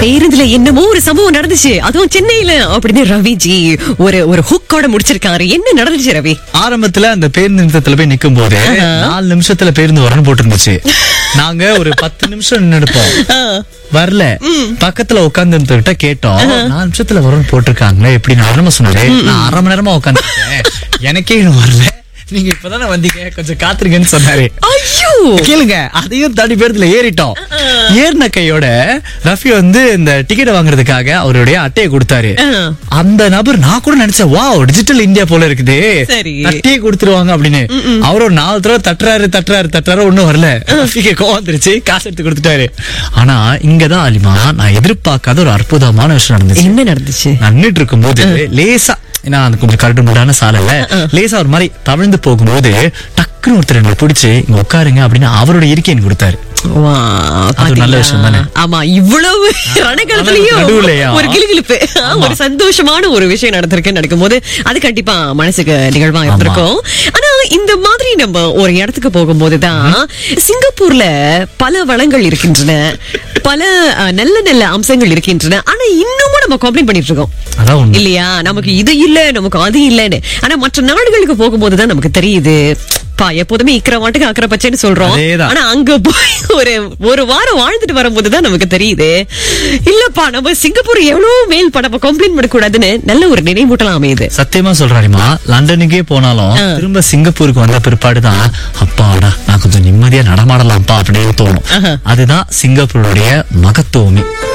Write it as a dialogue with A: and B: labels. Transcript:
A: பேருந்துல என்னமோ ஒரு சம்பவம் நடந்துச்சு அதுவும் சென்னையில அப்படின்னு ரவிஜி ஒரு ஒரு ஹுக்கோட முடிச்சிருக்காரு என்ன நடந்துச்சு ரவி
B: ஆரம்பத்துல அந்த பேருந்து நிறுத்தத்துல போய் நிக்கும் போது நாலு நிமிஷத்துல பேருந்து வரணும் போட்டுருந்துச்சு நாங்க ஒரு பத்து நிமிஷம் நின்னுடுப்போம் வரல பக்கத்துல உட்கார்ந்து இருந்தவர்கிட்ட கேட்டோம் நாலு நிமிஷத்துல வரும்னு போட்டிருக்காங்களே எப்படி நான் அரை சொன்னாரு நான் அரை மணி நேரமா உட்காந்துருக்கேன் எனக்கே இன்னும் வரல நீங்க இப்பதானே வந்தீங்க கொஞ்சம் காத்துருங்கன்னு சொன்னாரு
A: ஐயோ
B: கேளுங்க அதையும் தாண்டி பேருந்துல ஏறிட்டோம் ஏறின கையோட ரஃபி வந்து இந்த டிக்கெட் வாங்குறதுக்காக அவருடைய அட்டையை கொடுத்தாரு
A: ஆ.
B: அந்த நபர் நான் கூட நினைச்சேன் வா டிஜிட்டல் இந்தியா போல இருக்குது
A: சரி.
B: அட்டையை கொடுத்துருவாங்க அப்படின்னு அவர் ஒரு நாலு தடவை தட்டுறாரு தட்டுறாரு தட்டுறாரு ஒண்ணும் வரல ரஃபிக்கு கோவம் வந்துருச்சு காசு எடுத்து கொடுத்துட்டாரு ஆனா இங்கதான் அலிமா நான் எதிர்பார்க்காத ஒரு அற்புதமான விஷயம் நடந்துச்சு
A: என்ன நடந்துச்சு
B: நான் நின்னுட்டு இருக்கும்போது லேசா ஏன்னா அது கொஞ்சம் கரடு முடான சாலைல லேசா ஒரு மாதிரி தவிழ்ந்து போகும்போது டக்குன்னு ஒருத்தர் எங்களை பிடிச்சு இங்க உட்காருங்க அப்படின்னு அவரோட இருக்கை எனக்கு கொடுத்தாரு
A: வா,
B: அது ஒரு நல்ல
A: பாத்தீங்களா?
B: விஷயம் தானே?
A: ஆமா இவ்வளவு ரணகளத்திலயும்
B: நடுவுலயா?
A: ஒரு கிளுகிளுப்பு ஒரு சந்தோஷமான ஒரு விஷயம் நடந்திருக்கு நடக்கும்போது அது கண்டிப்பா மனசுக்கு நிகழ்வா இருந்திருக்கும் ஆனா இந்த மாதிரி நம்ம ஒரு இடத்துக்கு போகும்போதுதான் சிங்கப்பூர்ல பல வளங்கள் இருக்கின்றன பல அஹ், நல்ல நல்ல அம்சங்கள் இருக்கின்றன ஆனா இன்னமும் நம்ம கம்ப்ளைண்ட் பண்ணிட்டு இருக்கோம்
B: அதான் உண்மை
A: இல்லையா நமக்கு இது இல்ல நமக்கு அது இல்லன்னு ஆனா மற்ற நாடுகளுக்கு போகும்போதுதான் நமக்கு தெரியுது பா எப்போதுமே இக்கிற மாட்டுக்கு அக்கறை பச்சைன்னு சொல்றோம்
B: அதேதான்.
A: ஆனா அங்க போய் ஒரு ஒரு வாரம் வாழ்ந்துட்டு வரும்போதுதான் நமக்கு தெரியுது இல்லப்பா நம்ம சிங்கப்பூர் எவ்வளவு மேல் பா நம்ம கம்ப்ளைண்ட் பண்ணக்கூடாதுன்னு நல்ல ஒரு நினைவூட்டலாம் அமையுது
B: சத்தியமா சொல்றாரிமா லண்டனுக்கே போனாலும் திரும்ப சிங்கப்பூருக்கு வந்த பிற்பாடுதான் அப்பாடா நான் கொஞ்சம் நிம்மதியா நடமாடலாம்ப்பா அப்படின்னு தோணும் அதுதான் சிங்கப்பூருடைய மகத்துவமே